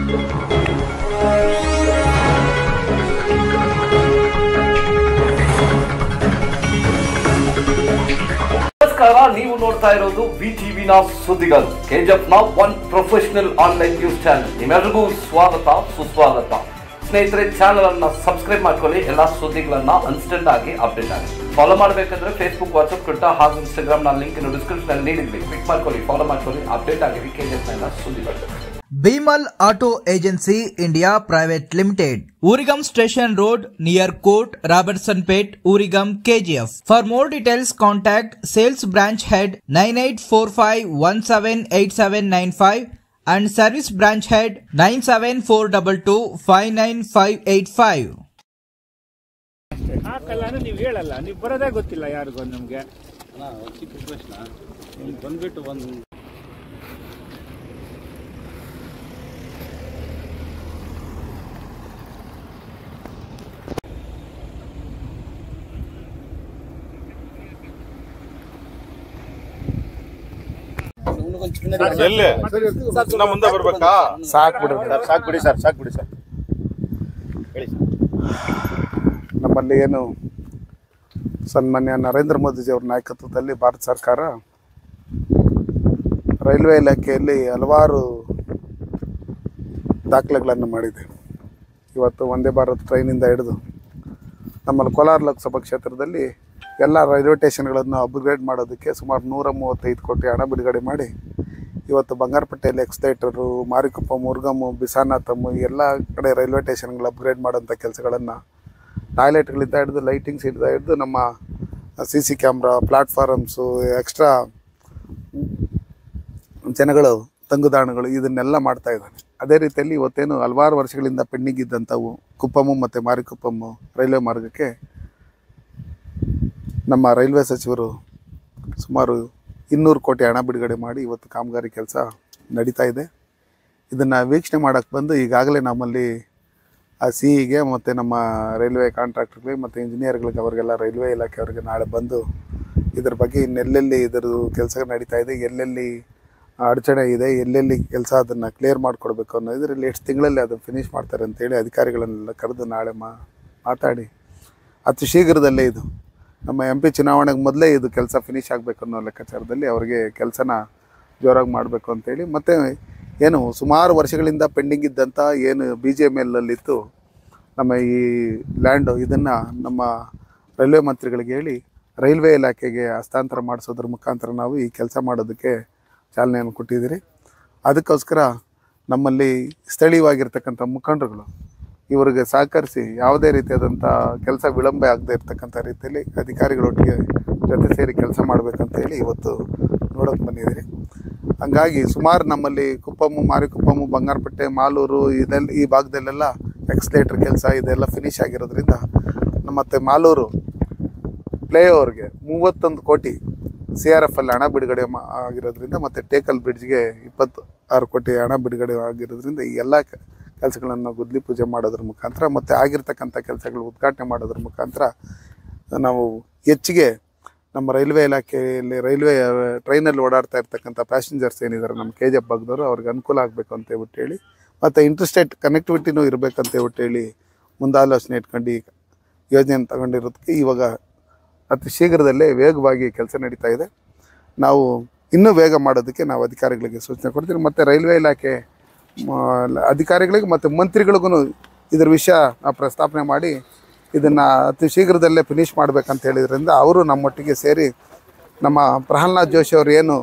ನಮಸ್ಕಾರ ನೀವು ನೋಡ್ತಾ ಇರೋದು ವಿ ಟಿವಿನ ಸುದ್ದಿಗಳು ಕೆಜಿಎಫ್ ನ one professional online news channel ನಿಮ್ಮೆಲ್ಲರಿಗೂ ಸ್ವಾಗತ ಸುಸ್ವಾಗತ ಸ್ನೇಹಿತರೆ ಚಾನೆಲ್ ಅನ್ನ ಸಬ್ಸ್ಕ್ರೈಬ್ ಮಾಡ್ಕೊಳ್ಳಿ ಎಲ್ಲಾ ಸುದ್ದಿಗಳನ್ನ ಇನ್ಸ್ಟೆಂಟ್ ಆಗಿ ಅಪ್ಡೇಟ್ ಆಗಿ ಫಾಲೋ ಮಾಡಬೇಕಂದ್ರೆ ಫೇಸ್ಬುಕ್ ವಾಟ್ಸ್ಆಪ್ ಟ್ವಿಟರ್ ಹಾಗೂ ಇನ್ಸ್ಟಾಗ್ರಾಮ್ ನ ಲಿಂಕ್ ಡಿಸ್ಕ್ರಿಪ್ಷನ್ ಅಲ್ಲಿ ನೀಡಿದ್ವಿ ಕ್ಲಿಕ್ ಮಾಡ್ಕೊಳ್ಳಿ ಫಾಲೋ ಮಾಡ್ಕೊಳ್ಳಿ ಅಪ್ಡೇಟ್ ಆಗಿರಿ ಕೆಜಿಎಫ್ ನ ಸುದ್ದಿಗಳು Bimal Auto Agency India Private Limited. Urigam Station Road near Court, Robertson Pet, Urigam, KGF. For more details, contact Sales Branch Head 9845178795 and Service Branch Head 97422595585. ಹಾಕಲ್ಲ ಅಂದ್ರೆ ನೀವು ಹೇಳಲ್ಲ ನೀವು ಬರೋದೇ ಗೊತ್ತಿಲ್ಲ ಯಾರಿಗೂ ನಮ್ಗೆ ಬಂದ್ಬಿಟ್ಟು ಒಂದು ಎಲ್ಲಿ ಇನ್ನ ಮುಂದೆ ಬರ್ಬೇಕಾ ಸಾಕ್ ಬಿಡು ಸರ್ ಸಾಕ್ ಬಿಡಿ ಸರ್ ಸಾಕ್ ಬಿಡಿ ಸರ್ ಹೇಳಿ ಸರ್ ನಮ್ಮಲ್ಲಿ ಏನು ಸನ್ಮಾನ್ಯ ನರೇಂದ್ರ ಮೋದಿಜಿಯವರ ನಾಯಕತ್ವದಲ್ಲಿ ಭಾರತ ಸರ್ಕಾರ ರೈಲ್ವೆ ಇಲಾಖೆಯಲ್ಲಿ ಹಲವಾರು ದಾಖಲೆಗಳನ್ನು ಮಾಡಿದೆ ಇವತ್ತು ಒಂದೇ ಭಾರತ್ ಟ್ರೈನಿಂದ ಹಿಡಿದು ನಮ್ಮಲ್ಲಿ ಕೋಲಾರ ಲೋಕಸಭಾ ಕ್ಷೇತ್ರದಲ್ಲಿ ಎಲ್ಲ ರೈಲ್ವೆ ಸ್ಟೇಷನ್ಗಳನ್ನು ಅಪ್ಗ್ರೇಡ್ ಮಾಡೋದಕ್ಕೆ ಸುಮಾರು ನೂರ ಮೂವತ್ತೈದು ಕೋಟಿ ಹಣ ಬಿಡುಗಡೆ ಮಾಡಿ ಇವತ್ತು ಬಂಗಾರಪೇಟೆಯಲ್ಲಿ ಎಕ್ಸ್ಲೇಟರು ಮಾರಿಕೊಪ್ಪ ಮುರುಗಮ್ಮು ಬಿಸಾನಾಥಮ್ಮು ಎಲ್ಲ ಕಡೆ ರೈಲ್ವೆ ಸ್ಟೇಷನ್ಗಳು ಅಪ್ಗ್ರೇಡ್ ಮಾಡೋಂಥ ಕೆಲಸಗಳನ್ನು ಟಾಯ್ಲೆಟ್ಗಳಿಂದ ಹಿಡಿದು ಲೈಟಿಂಗ್ಸ್ ಹಿಡಿದ ಹಿಡಿದು ನಮ್ಮ C C camera platforms extra ಜನಗಳು ತಂಗುದಾಣಗಳು ಇದನ್ನೆಲ್ಲ ಮಾಡ್ತಾ ಇದ್ದಾನೆ ಅದೇ ರೀತಿಯಲ್ಲಿ ಇವತ್ತೇನು ಹಲವಾರು ವರ್ಷಗಳಿಂದ ಪೆಂಡಿಂಗ್ ಇದ್ದಂಥವು ಕುಪ್ಪಮ್ಮು ಮತ್ತು ಮಾರಿಕುಪ್ಪಮ್ಮು ರೈಲ್ವೆ ಮಾರ್ಗಕ್ಕೆ ನಮ್ಮ ರೈಲ್ವೆ ಸಚಿವರು ಸುಮಾರು ಇನ್ನೂರು ಕೋಟಿ ಹಣ ಬಿಡುಗಡೆ ಮಾಡಿ ಇವತ್ತು ಕಾಮಗಾರಿ ಕೆಲಸ ನಡೀತಾ ಇದೆ ಇದನ್ನು ವೀಕ್ಷಣೆ ಮಾಡೋಕ್ಕೆ ಬಂದು ಈಗಾಗಲೇ ನಮ್ಮಲ್ಲಿ ಆ ಸಿ ಇಗೆ ಮತ್ತು ನಮ್ಮ ರೈಲ್ವೆ ಕಾಂಟ್ರಾಕ್ಟರ್ಗಳಿಗೆ ಮತ್ತು ಇಂಜಿನಿಯರ್ಗಳಿಗೆ ಅವರಿಗೆಲ್ಲ ರೈಲ್ವೆ ಇಲಾಖೆಯವರಿಗೆ ನಾಳೆ ಬಂದು ಇದ್ರ ಬಗ್ಗೆ ಇನ್ನೆಲ್ಲೆಲ್ಲಿ ಇದರದ್ದು ಕೆಲಸ ನಡೀತಾ ಇದೆ ಎಲ್ಲೆಲ್ಲಿ ಅಡಚಣೆ ಇದೆ ಎಲ್ಲೆಲ್ಲಿ ಕೆಲಸ ಅದನ್ನು ಕ್ಲಿಯರ್ ಮಾಡಿಕೊಡ್ಬೇಕು ಅನ್ನೋ ಇದರಲ್ಲಿ ಎಷ್ಟು ತಿಂಗಳಲ್ಲಿ ಅದನ್ನು ಫಿನಿಷ್ ಮಾಡ್ತಾರೆ ಅಂತೇಳಿ ಅಧಿಕಾರಿಗಳನ್ನೆಲ್ಲ ಕರೆದು ನಾಳೆ ಮಾ ಮಾತಾಡಿ ಅತಿ ಶೀಘ್ರದಲ್ಲೇ ಇದು ನಮ್ಮ ಎಂ ಪಿ ಚುನಾವಣೆಗೆ ಮೊದಲೇ ಇದು ಕೆಲಸ ಫಿನಿಷ್ ಆಗಬೇಕು ಅನ್ನೋ ಲೆಕ್ಕಾಚಾರದಲ್ಲಿ ಅವರಿಗೆ ಕೆಲಸನ ಜೋರಾಗಿ ಮಾಡಬೇಕು ಅಂತೇಳಿ ಮತ್ತು ಏನು ಸುಮಾರು ವರ್ಷಗಳಿಂದ ಪೆಂಡಿಂಗ್ ಇದ್ದಂಥ ಏನು ಬಿ ಜಿ ಎಮ್ ಎಲ್ಲಲ್ಲಿತ್ತು ನಮ್ಮ ಈ ಲ್ಯಾಂಡು ಇದನ್ನು ನಮ್ಮ ರೈಲ್ವೆ ಮಂತ್ರಿಗಳಿಗೆ ಹೇಳಿ ರೈಲ್ವೆ ಇಲಾಖೆಗೆ ಹಸ್ತಾಂತರ ಮಾಡಿಸೋದ್ರ ಮುಖಾಂತರ ನಾವು ಈ ಕೆಲಸ ಮಾಡೋದಕ್ಕೆ ಚಾಲನೆಯನ್ನು ಕೊಟ್ಟಿದ್ದೀರಿ ಅದಕ್ಕೋಸ್ಕರ ನಮ್ಮಲ್ಲಿ ಸ್ಥಳೀಯವಾಗಿರ್ತಕ್ಕಂಥ ಮುಖಂಡರುಗಳು ಇವರಿಗೆ ಸಹಕರಿಸಿ ಯಾವುದೇ ರೀತಿಯಾದಂಥ ಕೆಲಸ ವಿಳಂಬ ಆಗದೆ ಇರತಕ್ಕಂಥ ರೀತಿಯಲ್ಲಿ ಅಧಿಕಾರಿಗಳೊಟ್ಟಿಗೆ ಜೊತೆ ಸೇರಿ ಕೆಲಸ ಮಾಡಬೇಕಂತ ಹೇಳಿ ಇವತ್ತು ನೋಡೋಕೆ ಬಂದಿದ್ದೀರಿ ಹಂಗಾಗಿ ಸುಮಾರು ನಮ್ಮಲ್ಲಿ ಕುಪ್ಪಮ್ಮು ಮಾರಿಕುಪ್ಪಮ್ಮು ಬಂಗಾರಪೇಟೆ ಮಾಲೂರು ಇದೆಲ್ಲ ಈ ಭಾಗದಲ್ಲೆಲ್ಲ ಎಕ್ಸ್ಲೇಟರ್ ಕೆಲಸ ಇದೆಲ್ಲ ಫಿನಿಶ್ ಆಗಿರೋದ್ರಿಂದ ಮತ್ತು ಮಾಲೂರು ಫ್ಲೈಓವರ್ಗೆ ಮೂವತ್ತೊಂದು ಕೋಟಿ ಸಿ ಆರ್ ಎಫ್ ಅಲ್ಲಿ ಹಣ ಬಿಡುಗಡೆ ಮಾ- ಆಗಿರೋದ್ರಿಂದ ಮತ್ತು ಟೇಕಲ್ ಬ್ರಿಡ್ಜ್ಗೆ ಇಪ್ಪತ್ತು ಆರು ಕೋಟಿ ಹಣ ಬಿಡುಗಡೆ ಆಗಿರೋದ್ರಿಂದ ಈ ಎಲ್ಲ ಕೆಲಸಗಳನ್ನು ಗುದ್ಲಿ ಪೂಜೆ ಮಾಡೋದ್ರ ಮುಖಾಂತರ ಮತ್ತು ಆಗಿರ್ತಕ್ಕಂಥ ಕೆಲಸಗಳು ಉದ್ಘಾಟನೆ ಮಾಡೋದ್ರ ಮುಖಾಂತರ ನಾವು ಹೆಚ್ಚಿಗೆ ನಮ್ಮ ರೈಲ್ವೆ ಇಲಾಖೆಯಲ್ಲಿ ರೈಲ್ವೆ ಟ್ರೈನಲ್ಲಿ ಓಡಾಡ್ತಾ ಇರ್ತಕ್ಕಂಥ ಪ್ಯಾಸೆಂಜರ್ಸ್ ಏನಿದ್ದಾರೆ ನಮ್ಮ ಕೆ ಜಿ ಎಫ್ ಭಾಗದವರು ಅವ್ರಿಗೆ ಅನುಕೂಲ ಆಗಬೇಕು ಅಂತ ಹೇಳ್ಬಿಟ್ಟು ಹೇಳಿ ಮತ್ತು ಇಂಟರ್ಸ್ಟೇಟ್ ಕನೆಕ್ಟಿವಿಟಿನೂ ಇರಬೇಕಂತ ಹೇಳ್ಬಿಟ್ಟು ಹೇಳಿ ಮುಂದಾಲೋಚನೆ ಇಟ್ಕೊಂಡು ಈ ಯೋಜನೆಯನ್ನು ತಗೊಂಡಿರೋದಕ್ಕೆ ಇವಾಗ ಅತಿ ಶೀಘ್ರದಲ್ಲೇ ವೇಗವಾಗಿ ಕೆಲಸ ನಡೀತಾ ಇದೆ ನಾವು ಇನ್ನೂ ಬೇಗ ಮಾಡೋದಕ್ಕೆ ನಾವು ಅಧಿಕಾರಿಗಳಿಗೆ ಸೂಚನೆ ಕೊಡ್ತೀವಿ ಮತ್ತು ರೈಲ್ವೆ ಇಲಾಖೆ ಮ, ಅಧಿಕಾರಿಗಳಿಗೆ ಮತ್ತು ಮಂತ್ರಿಗಳಿಗೂ ಇದ್ರ ವಿಷಯ ನಾವು ಪ್ರಸ್ತಾಪನೆ ಮಾಡಿ ಇದನ್ನು ಅತಿ ಶೀಘ್ರದಲ್ಲೇ ಫಿನಿಷ್ ಮಾಡಬೇಕಂತ ಹೇಳಿದ್ರಿಂದ ಅವರು ನಮ್ಮೊಟ್ಟಿಗೆ ಸೇರಿ ನಮ್ಮ ಪ್ರಹ್ಲಾದ್ ಜೋಶಿ ಅವರು ಏನು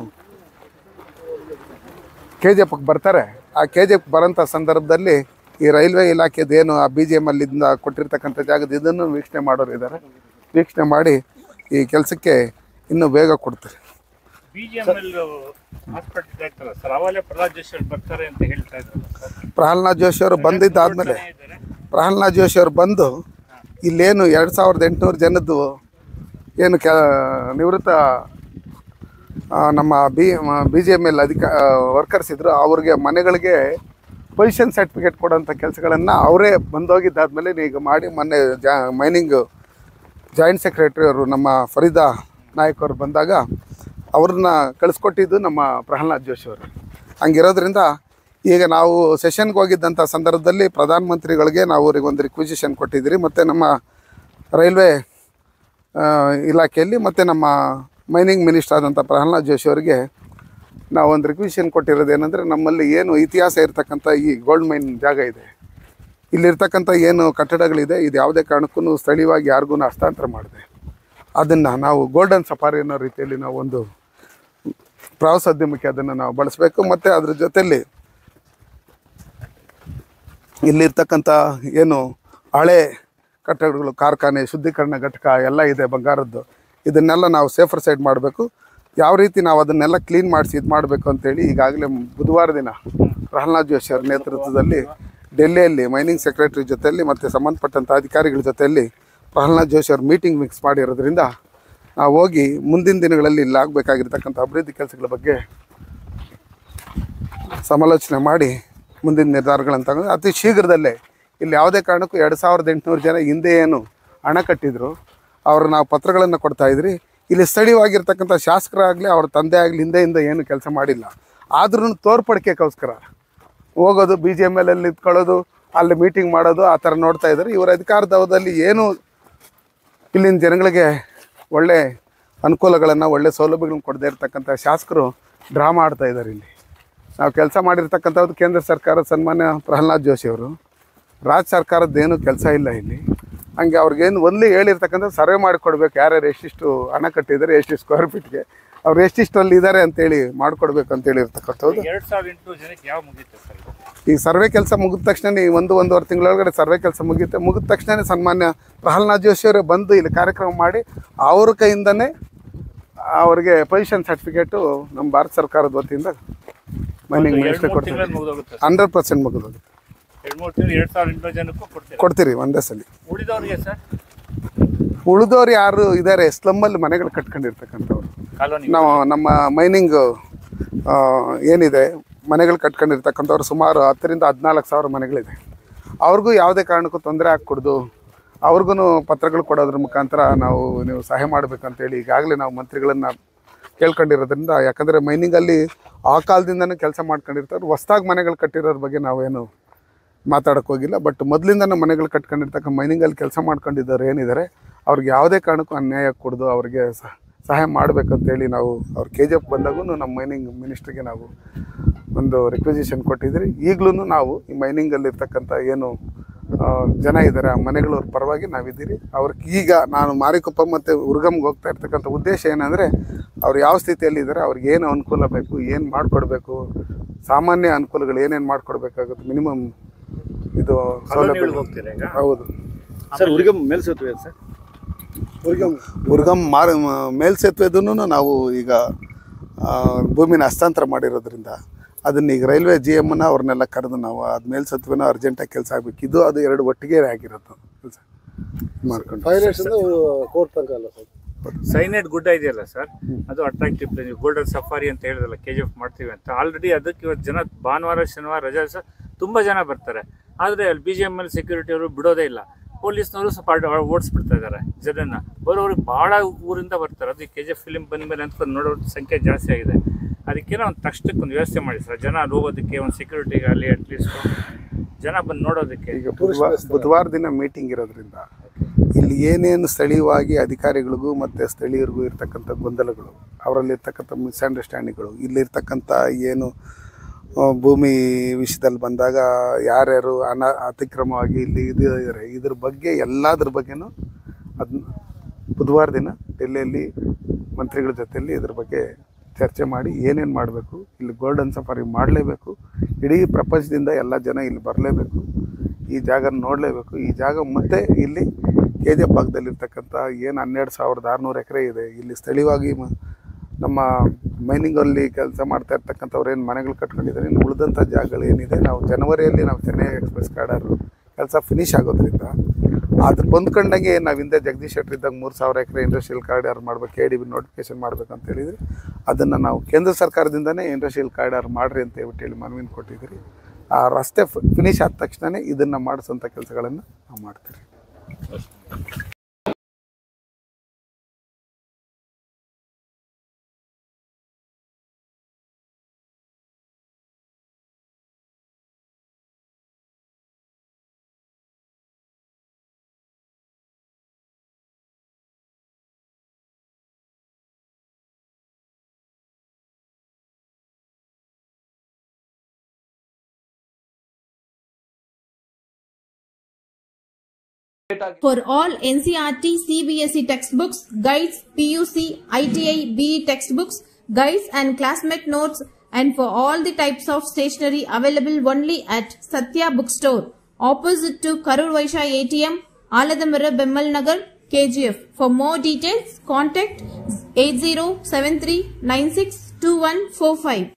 ಕೆ ಜಿ ಎಫ್ಗೆ ಬರ್ತಾರೆ ಆ ಕೆ ಜಿ ಎಫ್ ಬರೋಂಥ ಸಂದರ್ಭದಲ್ಲಿ ಈ ರೈಲ್ವೆ ಇಲಾಖೆದು ಏನು ಆ ಬಿ ಜಿ ಎಮ್ ಅಲ್ಲಿಂದ ಕೊಟ್ಟಿರ್ತಕ್ಕಂಥ ಜಾಗದ ಇದನ್ನು ವೀಕ್ಷಣೆ ಮಾಡೋರು ಇದ್ದಾರೆ ವೀಕ್ಷಣೆ ಮಾಡಿ ಈ ಕೆಲಸಕ್ಕೆ ಇನ್ನೂ ಬೇಗ ಕೊಡ್ತಾರೆ B G M L hospital doctor sir ಅವಾಗಲೇ ಪ್ರಹ್ಲಾದ್ ಜೋಶಿ ಅವ್ರು ಬರ್ತಾರೆ ಅಂತ ಹೇಳ್ತಾ ಇದ್ರು ಸರ್ ಪ್ರಹ್ಲಾದ್ ಜೋಶಿ ಅವರು ಬಂದಿದ್ದಾದಮೇಲೆ ಇದ್ದಾರೆ ಪ್ರಹ್ಲಾದ್ ಜೋಶಿ ಅವರು ಬಂದು ಇಲ್ಲೇನು ಎರಡು ಸಾವಿರದ ಎಂಟುನೂರು ಜನದ್ದು ಏನು ಕೆ ನಿವೃತ್ತ ಆ, ನಮ್ಮ B B G M L ಅಧಿಕ ವರ್ಕರ್ಸ್ ಇದ್ದರು ಅವ್ರಿಗೆ ಮನೆಗಳಿಗೆ ಪೊಸಿಷನ್ ಸರ್ಟಿಫಿಕೇಟ್ ಕೊಡೋಂಥ ಕೆಲಸಗಳನ್ನು ಅವರೇ ಬಂದೋಗಿದ್ದಾದ್ಮೇಲೆ ಈಗ ಮಾಡಿ ಮೊನ್ನೆ ಜಾ ಮೈನಿಂಗ್ ಜಾಯಿಂಟ್ ಸೆಕ್ರೆಟರಿ ಅವರು ನಮ್ಮ ಫರೀದಾ ನಾಯಕ್ ಅವರು ಬಂದಾಗ ಅವ್ರನ್ನ ಕಳಿಸ್ಕೊಟ್ಟಿದ್ದು ನಮ್ಮ ಪ್ರಹ್ಲಾದ್ ಜೋಶಿ ಅವರು ಹಂಗಿರೋದ್ರಿಂದ ಈಗ ನಾವು ಸೆಷನ್ಗೆ ಹೋಗಿದ್ದಂಥ ಸಂದರ್ಭದಲ್ಲಿ ಪ್ರಧಾನಮಂತ್ರಿಗಳಿಗೆ ನಾವು ಅವ್ರಿಗೆ ಒಂದು ರಿಕ್ವಿಸಿಷನ್ ಕೊಟ್ಟಿದ್ದೀರಿ ಮತ್ತು ನಮ್ಮ ರೈಲ್ವೆ ಆ, ಇಲಾಖೆಯಲ್ಲಿ ಮತ್ತು ನಮ್ಮ ಮೈನಿಂಗ್ ಮಿನಿಸ್ಟರ್ ಆದಂಥ ಪ್ರಹ್ಲಾದ್ ಜೋಶಿ ಅವರಿಗೆ ನಾವು ಒಂದು ರಿಕ್ವಿಷನ್ ಕೊಟ್ಟಿರೋದು ಏನಂದರೆ ನಮ್ಮಲ್ಲಿ ಏನು ಇತಿಹಾಸ ಇರತಕ್ಕಂಥ ಈ ಗೋಲ್ಡ್ ಮೈನ್ ಜಾಗ ಇದೆ ಇಲ್ಲಿರ್ತಕ್ಕಂಥ ಏನು ಕಟ್ಟಡಗಳಿದೆ ಇದು ಯಾವುದೇ ಕಾರಣಕ್ಕೂ ಸ್ಥಳೀಯವಾಗಿ ಯಾರಿಗೂ ಹಸ್ತಾಂತರ ಮಾಡಿದೆ ಅದನ್ನು ನಾವು ಗೋಲ್ಡನ್ ಸಫಾರಿ ಅನ್ನೋ ರೀತಿಯಲ್ಲಿ ನಾವು ಒಂದು ಪ್ರವಾಸೋದ್ಯಮಕ್ಕೆ ಅದನ್ನು ನಾವು ಬಳಸಬೇಕು ಮತ್ತು ಅದ್ರ ಜೊತೆಯಲ್ಲಿ ಇಲ್ಲಿರ್ತಕ್ಕಂಥ ಏನು ಹಳೆ ಕಟ್ಟಡಗಳು ಕಾರ್ಖಾನೆ ಶುದ್ಧೀಕರಣ ಘಟಕ ಎಲ್ಲ ಇದೆ ಬಂಗಾರದ್ದು ಇದನ್ನೆಲ್ಲ ನಾವು ಸೇಫರ್ ಸೈಡ್ ಮಾಡಬೇಕು ಯಾವ ರೀತಿ ನಾವು ಅದನ್ನೆಲ್ಲ ಕ್ಲೀನ್ ಮಾಡಿಸಿ ಇದು ಮಾಡಬೇಕು ಅಂತೇಳಿ ಈಗಾಗಲೇ ಬುಧವಾರ ದಿನ ಪ್ರಹ್ಲಾದ್ ಜೋಶಿ ಅವರ ನೇತೃತ್ವದಲ್ಲಿ ಡೆಲ್ಲಿಯಲ್ಲಿ ಮೈನಿಂಗ್ ಸೆಕ್ರೆಟರಿ ಜೊತೆಯಲ್ಲಿ ಮತ್ತು ಸಂಬಂಧಪಟ್ಟಂಥ ಅಧಿಕಾರಿಗಳ ಜೊತೆಯಲ್ಲಿ ಪ್ರಹ್ಲಾದ್ ಜೋಶಿ ಅವ್ರ ಮೀಟಿಂಗ್ ಮಿಕ್ಸ್ ಮಾಡಿರೋದ್ರಿಂದ ನಾವು ಹೋಗಿ ಮುಂದಿನ ದಿನಗಳಲ್ಲಿ ಇಲ್ಲಿ ಆಗಬೇಕಾಗಿರ್ತಕ್ಕಂಥ ಅಭಿವೃದ್ಧಿ ಕೆಲಸಗಳ ಬಗ್ಗೆ ಸಮಾಲೋಚನೆ ಮಾಡಿ ಮುಂದಿನ ನಿರ್ಧಾರಗಳನ್ನು ತಗೊಂಡು ಅತಿ ಶೀಘ್ರದಲ್ಲೇ ಇಲ್ಲಿ ಯಾವುದೇ ಕಾರಣಕ್ಕೂ ಎರಡು ಸಾವಿರದ ಎಂಟುನೂರು ಜನ ಹಿಂದೆ ಏನು ಹಣ ಕಟ್ಟಿದ್ರು ಅವ್ರು ನಾವು ಪತ್ರಗಳನ್ನು ಕೊಡ್ತಾ ಇದ್ರಿ ಇಲ್ಲಿ ಸ್ಥಳೀಯವಾಗಿರ್ತಕ್ಕಂಥ ಶಾಸಕರಾಗಲಿ ಅವ್ರ ತಂದೆ ಆಗಲಿ ಹಿಂದೆಯಿಂದ ಏನು ಕೆಲಸ ಮಾಡಿಲ್ಲ ಆದ್ರೂ ತೋರ್ಪಡಿಕೆಗೋಸ್ಕರ ಹೋಗೋದು ಬಿ ಜಿ ಎಮ್ ಎಲ್ ಅಲ್ಲಿ ನಿಂತ್ಕೊಳ್ಳೋದು ಅಲ್ಲಿ ಮೀಟಿಂಗ್ ಮಾಡೋದು ಆ ಥರ ನೋಡ್ತಾ ಇದ್ದಾರೆ ಇವರ ಅಧಿಕಾರದವದಲ್ಲಿ ಏನು ಇಲ್ಲಿನ ಜನಗಳಿಗೆ ಒಳ್ಳೆ ಅನುಕೂಲಗಳನ್ನು ಒಳ್ಳೆ ಸೌಲಭ್ಯಗಳನ್ನು ಕೊಡದೇ ಇರತಕ್ಕಂಥ ಶಾಸಕರು ಡ್ರಾಮಾ ಆಡ್ತಾ ಇದ್ದಾರೆ ಇಲ್ಲಿ ನಾವು ಕೆಲಸ ಮಾಡಿರ್ತಕ್ಕಂಥದ್ದು ಕೇಂದ್ರ ಸರ್ಕಾರ ಸನ್ಮಾನ್ಯ ಪ್ರಹ್ಲಾದ್ ಜೋಶಿ ಅವರು ರಾಜ್ಯ ಸರ್ಕಾರದ್ದು ಏನು ಕೆಲಸ ಇಲ್ಲ ಇಲ್ಲಿ ಹಂಗೆ ಅವ್ರಿಗೇನು ಒಂದೇ ಹೇಳಿರ್ತಕ್ಕಂಥ ಸರ್ವೆ ಮಾಡಿಕೊಡ್ಬೇಕು ಯಾರ್ಯಾರು ಎಷ್ಟಿಷ್ಟು ಹಣ ಕಟ್ಟಿದ್ದಾರೆ ಎಷ್ಟಿಷ್ಟು ಸ್ಕ್ವೇರ್ ಫೀಟ್ಗೆ ಅವ್ರು ಎಷ್ಟಿಷ್ಟರಲ್ಲಿ ಇದ್ದಾರೆ ಅಂತೇಳಿ ಮಾಡಿಕೊಡ್ಬೇಕು ಅಂತೇಳಿ ಇರ್ತಕ್ಕಂಥದ್ದು ಎರಡ್ ಸಾವಿರದ ಎಂಟು ಜನಕ್ಕೆ ಯಾವ ಮುಗೀತು ಸರ್ ಇದು? ಈ ಸರ್ವೆ ಕೆಲಸ ಮುಗಿದ ತಕ್ಷಣ ಒಂದು ಒಂದೂವರೆ ತಿಂಗಳೊಳಗಡೆ ಸರ್ವೆ ಕೆಲಸ ಮುಗಿಯುತ್ತೆ ಮುಗಿದ ತಕ್ಷಣ ಸನ್ಮಾನ್ಯ ಪ್ರಹ್ಲಾದ್ ಜೋಶಿ ಅವರೇ ಬಂದು ಇಲ್ಲಿ ಕಾರ್ಯಕ್ರಮ ಮಾಡಿ ಅವ್ರ ಕೈಯಿಂದನೇ ಅವ್ರಿಗೆ ಪೊಸಿಷನ್ ಸರ್ಟಿಫಿಕೇಟು ನಮ್ಮ ಭಾರತ ಸರ್ಕಾರದ ವತಿಯಿಂದ ಮೈನಿಂಗ್ ಎರಡ್ ಮಿನಿಸ್ಟರ್ ಮೂರು ಕೊಡ್ತೀವಿ ತಿಂಗಳಲ್ಲಿ ಮುಗಿದೋಗುತ್ತೆ ಹಂಡ್ರೆಡ್ ಪರ್ಸೆಂಟ್ ಮುಗಿದೋಗುತ್ತೆ ಎರಡ್ ಮೂರು ತಿಂಗಳು ಎರಡ್ ಸಾವಿರದ ಎಂಟು ಜನಕ್ಕೂ ಕೊಡ್ತೀರಾ ಕೊಡ್ತೀರಿ ಒಂದೇ ಸಲ ಉಳಿದವ್ರಿಗೆ ಸರ್ ಉಳಿದವ್ರು ಯಾರು ಇದ್ದಾರೆ ಸ್ಲಮ್ಮಲ್ಲಿ ಮನೆಗಳು ಕಟ್ಕೊಂಡಿರ್ತಕ್ಕಂಥವ್ರು ಕಾಲೋನಿ ನಾವು ನಮ್ಮ ಮೈನಿಂಗ್ ಏನಿದೆ ಮನೆಗಳು ಕಟ್ಕೊಂಡಿರ್ತಕ್ಕಂಥವ್ರು ಸುಮಾರು ಹತ್ತರಿಂದ ಹದಿನಾಲ್ಕು ಸಾವಿರ ಮನೆಗಳಿದೆ ಅವ್ರಿಗೂ ಯಾವುದೇ ಕಾರಣಕ್ಕೂ ತೊಂದರೆ ಆಗ್ಕೊಡ್ದು ಅವ್ರಿಗೂ ಪತ್ರಗಳು ಕೊಡೋದ್ರ ಮುಖಾಂತರ ನಾವು ನೀವು ಸಹಾಯ ಮಾಡಬೇಕಂತೇಳಿ ಈಗಾಗಲೇ ನಾವು ಮಂತ್ರಿಗಳನ್ನು ಕೇಳ್ಕೊಂಡಿರೋದ್ರಿಂದ ಯಾಕಂದರೆ ಮೈನಿಂಗಲ್ಲಿ ಆ ಕಾಲದಿಂದನೂ ಕೆಲಸ ಮಾಡ್ಕೊಂಡಿರ್ತಾರೆ ಹೊಸ್ದಾಗಿ ಮನೆಗಳು ಕಟ್ಟಿರೋದ್ರ ಬಗ್ಗೆ ನಾವೇನು ಮಾತಾಡೋಕೆ ಹೋಗಿಲ್ಲ ಬಟ್ ಮೊದಲಿಂದನೂ ಮನೆಗಳು ಕಟ್ಕೊಂಡಿರ್ತಕ್ಕ ಮೈನಿಂಗಲ್ಲಿ ಕೆಲಸ ಮಾಡ್ಕೊಂಡಿದ್ದವ್ರು ಏನಿದ್ದಾರೆ ಅವ್ರಿಗೆ ಯಾವುದೇ ಕಾರಣಕ್ಕೂ ಅನ್ಯಾಯ ಕೊಡದು ಅವ್ರಿಗೆ ಸ- ಸಹಾಯ ಮಾಡಬೇಕಂತೇಳಿ ನಾವು ಅವ್ರು ಕೆ ಜಿ ಎಫ್ ಬಂದಾಗೂ ನಮ್ಮ ಮೈನಿಂಗ್ ಮಿನಿಸ್ಟ್ರಿಗೆ ನಾವು ಒಂದು ರಿಕ್ವೆಸಿಷನ್ ಕೊಟ್ಟಿದ್ರಿ ಈಗಲೂ ನಾವು ಈ ಮೈನಿಂಗಲ್ಲಿರ್ತಕ್ಕಂಥ ಏನು ಆ, ಜನ ಇದ್ದಾರೆ ಆ ಮನೆಗಳವ್ರ ಪರವಾಗಿ ನಾವಿದ್ದೀರಿ ಅವ್ರಿಗೆ ಈಗ ನಾನು ಮಾರಿಕೊಪ್ಪ ಮತ್ತು ಉರ್ಗಮ್ಗೆ ಹೋಗ್ತಾ ಇರ್ತಕ್ಕಂಥ ಉದ್ದೇಶ ಏನಂದರೆ ಅವ್ರು ಯಾವ ಸ್ಥಿತಿಯಲ್ಲಿ ಇದ್ದಾರೆ ಅವ್ರಿಗೆ ಏನು ಅನುಕೂಲ ಬೇಕು ಏನು ಮಾಡಿಕೊಡ್ಬೇಕು ಸಾಮಾನ್ಯ ಅನುಕೂಲಗಳು ಏನೇನು ಮಾಡಿಕೊಡ್ಬೇಕಾಗುತ್ತೆ ಮಿನಿಮಮ್ ಇದು ಕಾಲೋನಿಗಳಿಗೆ ಸೌಲಭ್ಯ ಹೋಗ್ತೀರಾ ಈಗ ಹೌದು ಸರ್ ಉರ್ಗಮ್ ಮೇಲ್ಸೇತುವೆ ಸರ್ ಉರ್ಗಮ್ ಮಾರ ಮೇಲ್ಸೇತುವೆದೂ ನಾವು ಈಗ ಆ, ಭೂಮಿನ ಹಸ್ತಾಂತರ ಮಾಡಿರೋದ್ರಿಂದ ಅದನ್ನ ಈಗ ರೈಲ್ವೆ ಜಿ ಎಮ್ಮನ್ನ ಅವ್ರನ್ನೆಲ್ಲ ಕರೆದು ನಾವು ಅದು ಮೇಲ್ಸೇತುವೆನ ಅರ್ಜೆಂಟಾಗಿ ಕೆಲಸ ಆಗಬೇಕು ಇದು ಅದು ಎರಡು ಒಟ್ಟಿಗೆ ಆಗಿರೋದು ಕೆಲಸ ಮಾಡ್ಕೊಂಡು ಸೈನೆಟ್ ಗುಡ್ಡ ಇದೆಯಲ್ಲ ಸರ್ ಅದು ಅಟ್ರಾಕ್ಟಿವ್ ಪ್ಲೇಸ್ ಗೋಲ್ಡನ್ ಸಫಾರಿ ಅಂತ ಹೇಳಿದಲ್ಲ ಕೆ ಜಿ ಎಫ್ ಮಾಡ್ತೀವಿ ಅಂತ ಆಲ್ರೆಡಿ ಅದಕ್ಕೆ ಇವತ್ತು ಜನ ಭಾನುವಾರ ಶನಿವಾರ ರಜಾ ದಿವಸ ತುಂಬ ಜನ ಬರ್ತಾರೆ ಆದರೆ ಅಲ್ಲಿ B G M L security ಅವರು ಬಿಡೋದೇ ಇಲ್ಲ ಪೊಲೀಸ್ನವರು ಸ್ವಲ್ಪ ಅಡ್- ಓಡಿಸ್ಬಿಡ್ತಾ ಇದ್ದಾರೆ ಜನನ ಬರೋರಿಗೆ ಭಾಳ ಊರಿಂದ ಬರ್ತಾರೆ ಅದು ಕೆ ಜಿ ಎಫ್ ಫಿಲಿಮ್ ಬಂದ ಮೇಲೆ ಅಂತ ನೋಡೋ ಸಂಖ್ಯೆ ಜಾಸ್ತಿ ಆಗಿದೆ ಅದಕ್ಕೇನೋ ಒಂದು ತಕ್ಷಣಕ್ಕೆ ಒಂದು ವ್ಯವಸ್ಥೆ ಮಾಡಿ ಸರ್ ಜನ ಅಲ್ಲಿ ಹೋಗೋದಕ್ಕೆ ಒಂದು ಸೆಕ್ಯೂರಿಟಿಗೆ ಅಲ್ಲಿ ಅಟ್ಲೀಸ್ಟ್ ಜನ ಬಂದು ನೋಡೋದಕ್ಕೆ ಈಗ ಬುಧವಾರ ಬುಧವಾರ ದಿನ ಮೀಟಿಂಗ್ ಇರೋದ್ರಿಂದ ಇಲ್ಲಿ ಏನೇನು ಸ್ಥಳೀಯವಾಗಿ ಅಧಿಕಾರಿಗಳಿಗೂ ಮತ್ತು ಸ್ಥಳೀಯರಿಗೂ ಇರ್ತಕ್ಕಂಥ ಗೊಂದಲಗಳು ಅವರಲ್ಲಿರ್ತಕ್ಕಂಥ ಮಿಸ್ಅಂಡರ್ಸ್ಟ್ಯಾಂಡಿಂಗ್ಗಳು ಇಲ್ಲಿರ್ತಕ್ಕಂಥ ಏನು ಆ, ಭೂಮಿ ವಿಷಯದಲ್ಲಿ ಬಂದಾಗ ಯಾರ್ಯಾರು ಅನ ಅತಿಕ್ರಮವಾಗಿ ಇಲ್ಲಿ ಇದು ಇದ್ದಾರೆ ಇದ್ರ ಬಗ್ಗೆ ಎಲ್ಲದ್ರ ಬಗ್ಗೆನೂ ಅದನ್ನ ಬುಧವಾರ ದಿನ ಡೆಲ್ಲಿಯಲ್ಲಿ ಮಂತ್ರಿಗಳ ಜೊತೆಯಲ್ಲಿ ಇದ್ರ ಬಗ್ಗೆ ಚರ್ಚೆ ಮಾಡಿ ಏನೇನು ಮಾಡಬೇಕು ಇಲ್ಲಿ ಗೋಲ್ಡನ್ ಸಫಾರಿ ಮಾಡಲೇಬೇಕು ಇಡೀ ಪ್ರಪಂಚದಿಂದ ಎಲ್ಲ ಜನ ಇಲ್ಲಿ ಬರಲೇಬೇಕು ಈ ಜಾಗ ನೋಡಲೇಬೇಕು ಈ ಜಾಗ ಮತ್ತೆ ಇಲ್ಲಿ ಕೆ ಜಿ ಎಫ್ ಭಾಗದಲ್ಲಿರ್ತಕ್ಕಂಥ ಏನು ಹನ್ನೆರಡು ಸಾವಿರದ ಆರುನೂರು ಎಕರೆ ಇದೆ ಇಲ್ಲಿ ಸ್ಥಳೀಯವಾಗಿ ಮ- ನಮ್ಮ ಮೈನಿಂಗಲ್ಲಿ ಕೆಲಸ ಮಾಡ್ತಾ ಇರ್ತಕ್ಕಂಥವ್ರು ಏನು ಮನೆಗಳು ಕಟ್ಕೊಂಡಿದ್ದಾರೆ ಇನ್ನು ಉಳಿದಂಥ ಜಾಗಗಳು ಏನಿದೆ ನಾವು ಜನವರಿಯಲ್ಲಿ ನಾವು ಚೆನ್ನೈ ಎಕ್ಸ್ಪ್ರೆಸ್ ಕಾರ್ಡರು ಕೆಲಸ ಫಿನಿಶ್ ಆಗೋದ್ರಿಂದ ಅದಕ್ಕೆ ಹೊಂದ್ಕೊಂಡಂಗೆ ನಾವು ಹಿಂದೆ ಜಗದೀಶ್ ಶೆಟ್ಟರ್ ಇದ್ದಾಗ ಮೂರು ಸಾವಿರ ಎಕರೆ ಇಂಡಸ್ಟ್ರಿಯಲ್ ಕಾರಿಡಾರ್ ಮಾಡ್ಬೇಕು ಕೆ ಡಿ ಬಿ ನೋಟಿಫಿಕೇಶನ್ ಮಾಡ್ಬೇಕಂತ ಹೇಳಿದ್ರಿ ಅದನ್ನು ನಾವು ಕೇಂದ್ರ ಸರ್ಕಾರದಿಂದನೇ ಇಂಡಸ್ಟ್ರಿಯಲ್ ಕಾರಿಡಾರ್ ಮಾಡ್ರಿ ಅಂತ ಹೇಳ್ಬಿಟ್ಟು ಹೇಳಿ ಮನವಿನ ಕೊಟ್ಟಿದ್ದೀರಿ ಆ ರಸ್ತೆ ಫಿನಿಶ್ ಆದ ತಕ್ಷಣವೇ ಇದನ್ನು ಮಾಡಿಸೋಂಥ ಕೆಲಸಗಳನ್ನು ನಾವು ಮಾಡ್ತೀವಿ For all NCRT CBSE textbooks, guides, PUC, ITI, BE textbooks, guides and classmate notes and for all the types of stationery available only at Satya Bookstore, opposite to Karur Vaishya ATM, Aladamara Bemmal Nagar, KGF. For more details, contact 8073962145.